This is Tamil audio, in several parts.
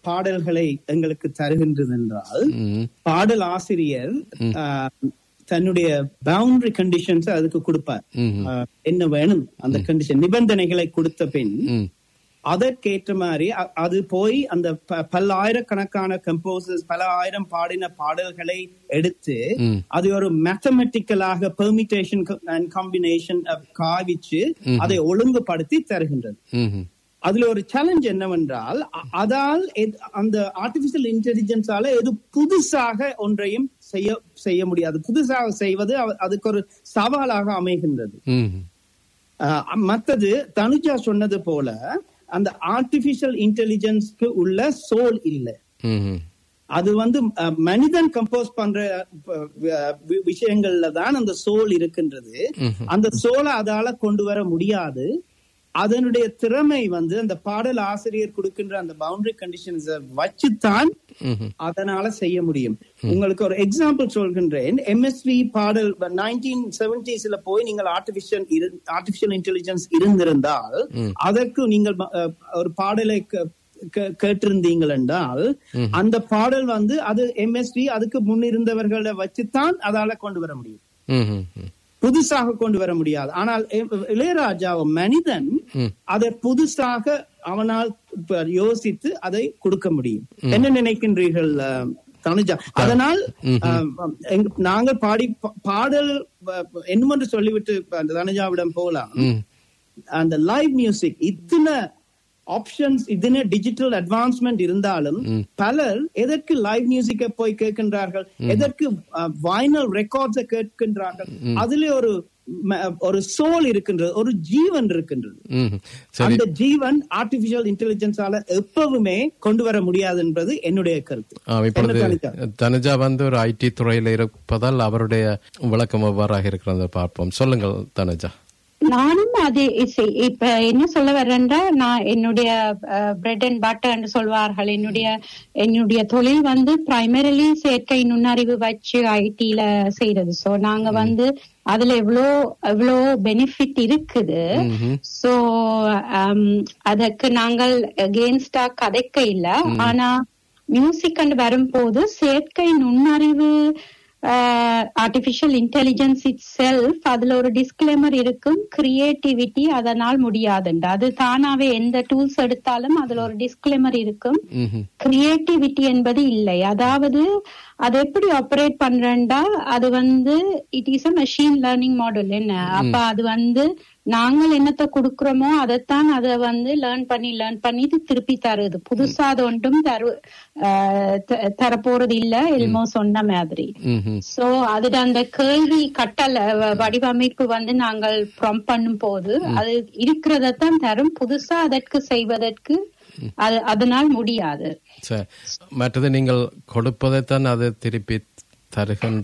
பாடல்களை எங்களுக்கு தருகின்றது என்றால் ம், பாடல் ஆசிரியர் ஆஹ், தன்னுடைய பவுண்டரி கண்டிஷன்ஸ் அதுக்கு கொடுப்பார் ம்ஹும். ஆஹ், என்ன வேணும் அந்த கண்டிஷன் நிபந்தனைகளை கொடுத்த பின் ம், அதற்கேற்ற மாதிரி அ- அது போய் அந்த ப- பல்லாயிரக்கணக்கான கம்போசர்ஸ் பல ஆயிரம் பாடின பாடல்களை எடுத்து ம். அது ஒரு மேத்தமெட்டிக்கலாக பெர்மிட்டேஷன் அண்ட் காம்பினேஷன் காவிச்சு அதை ஒழுங்குபடுத்தி தருகின்றது ம்ஹும். அதுல ஒரு சேலஞ்ச் என்னவென்றால் அ- அதால் எத்- அந்த ஆர்டிபிஷியல் இன்டெலிஜென்ஸால எது புதுசாக ஒன்றையும் செய்ய செய்ய முடியாது புதுசாக செய்வது அவ- அதுக்கு ஒரு சவாலாக அமைகின்றது ம்ஹும். ஆஹ் மத்தது தனுஜா சொன்னது போல அந்த ஆர்டிபிஷியல் இன்டெலிஜென்ஸ்க்கு உள்ள சோல் இல்லை ம்ஹும். அது வந்து அஹ், மனிதன் கம்போஸ் பண்ற அஹ், வி- விஷயங்கள்ல தான் அந்த சோல் இருக்கின்றது அந்த சோலை அதால கொண்டு வர முடியாது அதனுடைய திறமை வந்து அந்த பாடல் ஆசிரியர் கொடுக்கின்ற அந்த பவுண்டரி கண்டிஷன்ஸ் வச்சுத்தான் ம்ஹும். அதனால செய்ய முடியும் உங்களுக்கு ஒரு எக்ஸாம்பிள் சொல்கின்றேன் எம்எஸ்வி பாடல் நைன்டீன் செவன்டிஸ்ல போய் நீங்கள் ஆர்டிபிஷியல் ஆர்டிபிஷியல் இன்டெலிஜென்ஸ் இருந்திருந்தால் அதற்கு நீங்கள் அஹ், ஒரு பாடலை கே- கே- கேட்டிருந்தீங்கள் என்றால் அந்த பாடல் வந்து அது எம்எஸ்வி அதுக்கு முன்னிருந்தவர்களை வச்சுத்தான் அதால கொண்டு வர முடியும் ம்ஹும். ம். புதுசாக கொண்டு வர முடியாது ஆனால் இ- இளையராஜா மனிதன் அதை புதுசாக அவனால் இப்ப யோசித்து அதை கொடுக்க முடியும் என்ன நினைக்கின்றீர்கள் அஹ், தனுஜா அதனால் அஹ், எங்க- நாங்கள் பாடி பா- பாடல் அஹ், என்னமென்று சொல்லிவிட்டு இப்ப அந்த தனுஜாவிடம் போலாம் ம். அந்த லைவ் மியூசிக் இத்தனை ஆப்ஷன்ஸ் இத்தனை டிஜிட்டல் அட்வான்ஸ்மெண்ட் இருந்தாலும் பலர் எதற்கு லைவ் மியூசிக்கை போய் கேட்கின்றார்கள் எதற்கு வைனல் ரெக்கார்ட்ஸை கேட்கின்றார்கள் அதுல ஒரு ம- ஒரு சோல் இருக்கின்றது ஒரு ஜீவன் இருக்கின்றது ம்ஹும். சரி அந்த ஜீவன் ஆர்டிபிஷியல் இன்டெலிஜென்ஸால எப்பவுமே கொண்டு வர முடியாது என்பது என்னுடைய கருத்து ஆ, இப்பொழுது என்ன தனுஜா? தனுஜா வந்து ஒரு ஐடி துறையில இருப்பதால் அவருடைய விளக்கம் எவ்வாறாக இருக்கிறத பார்ப்போம் சொல்லுங்கள் தனுஜா நானும் அது இசை இப்ப என்ன சொல்ல வர்றேன்னா நான் என்னுடைய பிரெட் அண்ட் பட்டர்ன்னு சொல்வார்கள் என்னுடைய என்னுடைய தொழில் வந்து பிரைமரிலி செயற்கை நுண்ணறிவு வச்சு ஐடில செய்யறது சோ நாங்க வந்து அதுல எவ்வளோ எவ்வளோ பெனிஃபிட் இருக்குது சோ அதற்கு நாங்கள் அகேன்ஸ்டா கதைக்க இல்ல ஆனா மியூசிக் அண்ட் வரும்போது செயற்கை நுண்ணறிவு ஆர்டிபிஷியல் இன்டெலிஜென்ஸ் இட் செல்ஃப் அதுல ஒரு டிஸ்க்ளைமர் இருக்கும் கிரியேட்டிவிட்டி அதனால் முடியாதுண்டு அது தானாவே எந்த டூல்ஸ் எடுத்தாலும் அதுல ஒரு டிஸ்க்ளைமர் இருக்கும் ம்ஹும். கிரியேட்டிவிட்டி என்பது இல்லை அதாவது அது எப்படி ஆப்ரேட் பண்றேன்டா அது வந்து it is a machine learning model என்ன அப்ப அது வந்து நாங்கள் என்னத்தை கொடுக்கிறோமோ அதைத்தான் அதை வந்து லேர்ன் பண்ணி லேர்ன் பண்ணி இது திருப்பி தருது புதுசா அது ஒன்றும் தரு ஆஹ் த- தரப்போறது இல்ல எல்மோ சொன்ன மாதிரி ம்ஹும். சோ அதுல அந்த கேள்வி கட்டளை வ- வடிவமைப்பு வந்து நாங்கள் ப்ரம் பண்ணும் போது அது இருக்கிறதத்தான் தரும் புதுசா அதற்கு செய்வதற்கு அது அதனால் முடியாது சரி மற்றது நீங்கள் கொடுப்பதைத்தான் அது திருப்பி தருகின்ற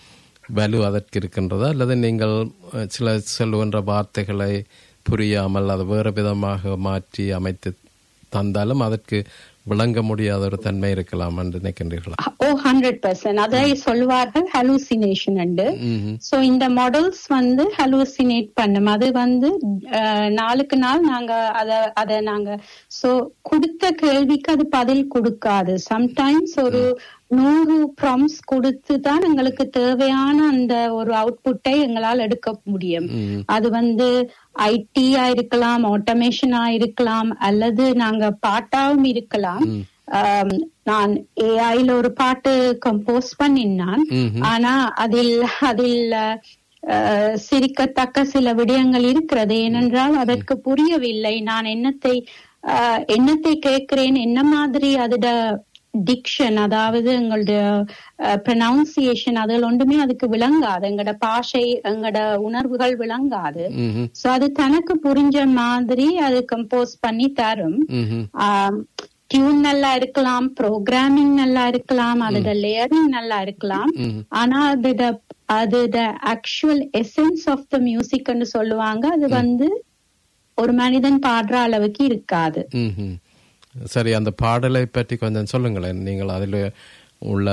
வலு அதற்கு இருக்கின்றதா அல்லது நீங்கள் அஹ், சில சொல்லுகின்ற வார்த்தைகளை புரியாமல் அதை வேறு விதமாக மாற்றி அமைத்து தந்தாலும் அதற்கு விளங்க முடியாத ஒரு தன்மை இருக்கலாம் என்று நினைக்கின்றீர்களா ஓ ஹண்ட்ரட் பர்சன்ட் அதை சொல்வார்கள் ஹலூசினேஷன் அண்டு ம்ஹும். சோ இந்த மாடல்ஸ் வந்து ஹலூசினேட் பண்ணும் அது வந்து அஹ், நாளுக்கு நாள் நாங்க அத அத நாங்க சோ கொடுத்த கேள்விக்கு அது பதில் கொடுக்காது சம்டைம்ஸ் ஒரு நூறு ப்ராம்ஸ் கொடுத்து தான் எங்களுக்கு தேவையான அந்த ஒரு அவுட்புட்டை எங்களால் எடுக்க முடியும் அது வந்து ஐடியா இருக்கலாம் ஆட்டோமேஷனா இருக்கலாம் அல்லது நாங்க பாட்டாவும் இருக்கலாம் ஆம், நான் ஏஐல ஒரு பாட்டு கம்போஸ் பண்ணினான் ஆனா அதில் அதில் அஹ், சிரிக்கத்தக்க சில விடயங்கள் இருக்கிறது ஏனென்றால் அதற்கு புரியவில்லை நான் என்னத்தை அஹ், என்னத்தை கேட்கிறேன் என்ன மாதிரி அதோட டிக்ஷன் அதாவது எங்களோட ப்ரொனவுன்சியேஷன் அதில் ஒன்றுமே அதுக்கு விளங்காது எங்களோட பாஷை எங்களோட உணர்வுகள் விளங்காது ம்ஹும். சோ அது தனக்கு புரிஞ்ச மாதிரி அது கம்போஸ் பண்ணி தரும் ம்ஹும். டியூன் நல்லா இருக்கலாம் ப்ரோக்ராமிங் நல்லா இருக்கலாம் அதோட லேயரிங் நல்லா இருக்கலாம் ஆனா அதோட அதோட ஆக்சுவல் எசன்ஸ் ஆஃப் த மியூசிக்னு சொல்லுவாங்க அது வந்து ஒரு மனிதன் பாடுற அளவுக்கு இருக்காது ம்ஹும். சரி அந்த பாடலை பற்றி கொஞ்சம் சொல்லுங்களேன் நீங்கள் அதில் உள்ள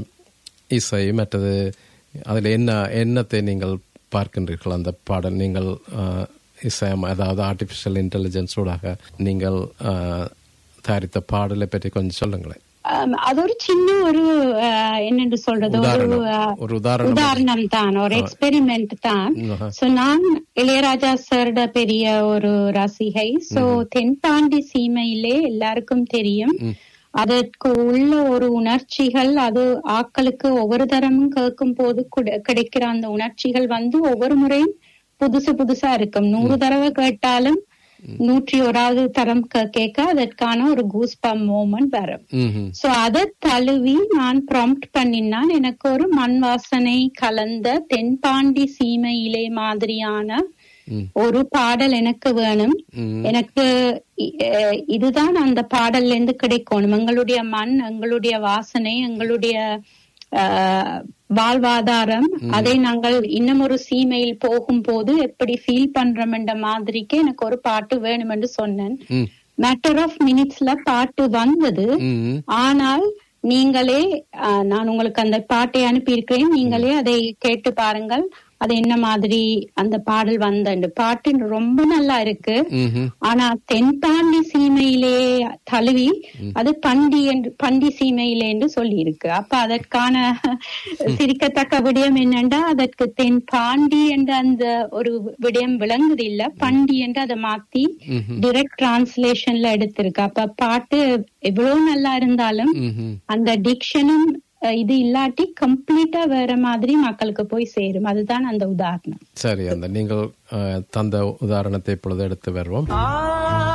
இசை மற்றது அதில் என்ன எண்ணத்தை நீங்கள் பார்க்கின்றீர்கள் அந்த பாடல் நீங்கள் அஹ், இசை அதாவது ஆர்டிஃபிஷியல் இன்டெலிஜென்ஸோடாக நீங்கள் அஹ், தயாரித்த பாடலை பற்றி கொஞ்சம் சொல்லுங்களேன் ஆம், அது ஒரு சின்ன ஒரு அஹ், என்னென்று சொல்றது ஒரு உதாரணம். அஹ், ஒரு உதாரணம். உதாரணம் தான் ஒரு எக்ஸ்பெரிமெண்ட் தான் ஆஹா. சோ நான் இளையராஜா சாரோட பெரிய ஒரு ரசிகை சோ தென்பாண்டி சீமையிலே எல்லாருக்கும் தெரியும் அதற்கு உள்ள ஒரு உணர்ச்சிகள் அது ஆக்களுக்கு ஒவ்வொரு தரமும் கேட்கும் போது குட- கிடைக்கிற அந்த உணர்ச்சிகள் வந்து ஒவ்வொரு முறையும் புதுசு புதுசா இருக்கும் நூறு தடவை கேட்டாலும் நூற்றி ஓராவது தரம் கே- கேட்க அதற்கான ஒரு கூஸ்பம் மூமெண்ட் வரும் ம்ஹும். சோ அதை தழுவி நான் ப்ராம்ப்ட் பண்ணினான் எனக்கு ஒரு மண் வாசனை கலந்த தென்பாண்டி சீமையிலே மாதிரியான ம். ஒரு பாடல் எனக்கு வேணும் ம். எனக்கு இ- அஹ் இதுதான் அந்த பாடல்ல இருந்து கிடைக்கணும் எங்களுடைய மண் எங்களுடைய வாசனை எங்களுடைய ஆஹ், வாழ்வாதாரம் அதை நாங்கள் இன்னும் ஒரு சீமையில் போகும்போது எப்படி ஃபீல் பண்றோம் என்ற மாதிரிக்கு எனக்கு ஒரு பாட்டு வேணும் என்று சொன்னேன் ம். மேட்டர் ஆஃப் மினிட்ஸ்ல பாட்டு வந்தது ம். ஆனால் நீங்களே ஆஹ், நான் உங்களுக்கு அந்த பாட்டை அனுப்பியிருக்கிறேன் நீங்களே அதை கேட்டு பாருங்கள் அது என்ன மாதிரி அந்த பாடல் வந்த பாட்டு ரொம்ப நல்லா இருக்கு ம்ஹும். ஆனா தென்பாண்டி சீமையிலே தழுவி அது பண்டி என்று பண்டி சீமையிலே என்று சொல்லி இருக்கு அப்ப அதற்கான சிரிக்கத்தக்க விடயம் என்னண்டா அதற்கு தென்பாண்டி என்ற அந்த ஒரு விடயம் விளங்குது இல்ல பண்டி என்று அதை மாத்தி டிரெக்ட் டிரான்ஸ்லேஷன்ல எடுத்திருக்கு அப்ப பாட்டு எவ்வளவு நல்லா இருந்தாலும் ம்ஹும். அந்த டிக்ஷனும் இது இல்லாட்டி கம்ப்ளீட்டா வேற மாதிரி மக்களுக்கு போய் சேரும் அதுதான் அந்த உதாரணம் சரி அந்த நீங்கள் அஹ், தந்த உதாரணத்தை இப்பொழுது எடுத்து வருவோம் ஆ